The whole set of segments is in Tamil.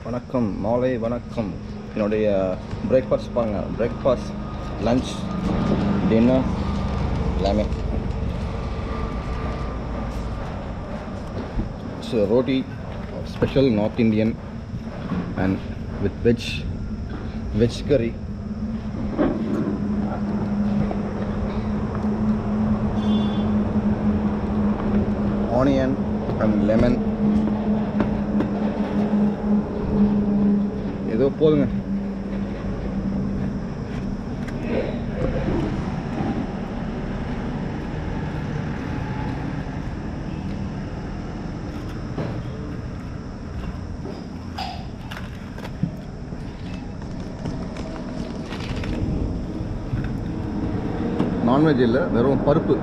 வணக்கம் மாலை வணக்கம் என்னுடைய பிரேக்ஃபாஸ்ட் பாருங்க பிரேக்ஃபாஸ்ட் லஞ்ச் டின்னர் எல்லாமே so roti special north Indian and with veg veg curry onion and lemon ஏதோ போதுங்க நான்வெஜ் இல்லை வெறும் பருப்பு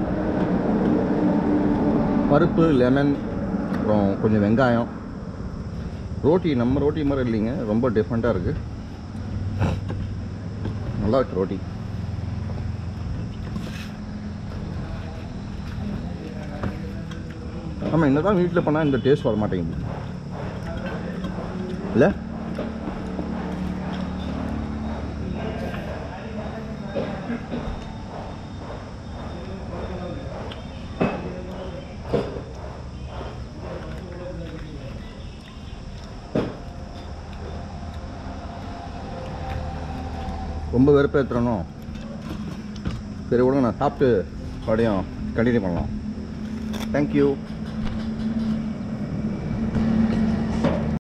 பருப்பு லெமன் அப்புறம் கொஞ்சம் வெங்காயம் ரோட்டி நம்ம ரோட்டி மாதிரி இல்லைங்க ரொம்ப டிஃப்ரெண்ட்டாக இருக்குது நல்லா இருக்கு ரோட்டி நம்ம என்ன தான் வீட்டில் பண்ணால் இந்த டேஸ்ட் வர மாட்டேங்குது இல்லை ரொம்ப வெறுப்பேற்றுறணும் சரி விடுங்க நான் சாப்பிட்டு மறுபடியும் கண்டினியூ பண்ணலாம் தேங்க்யூ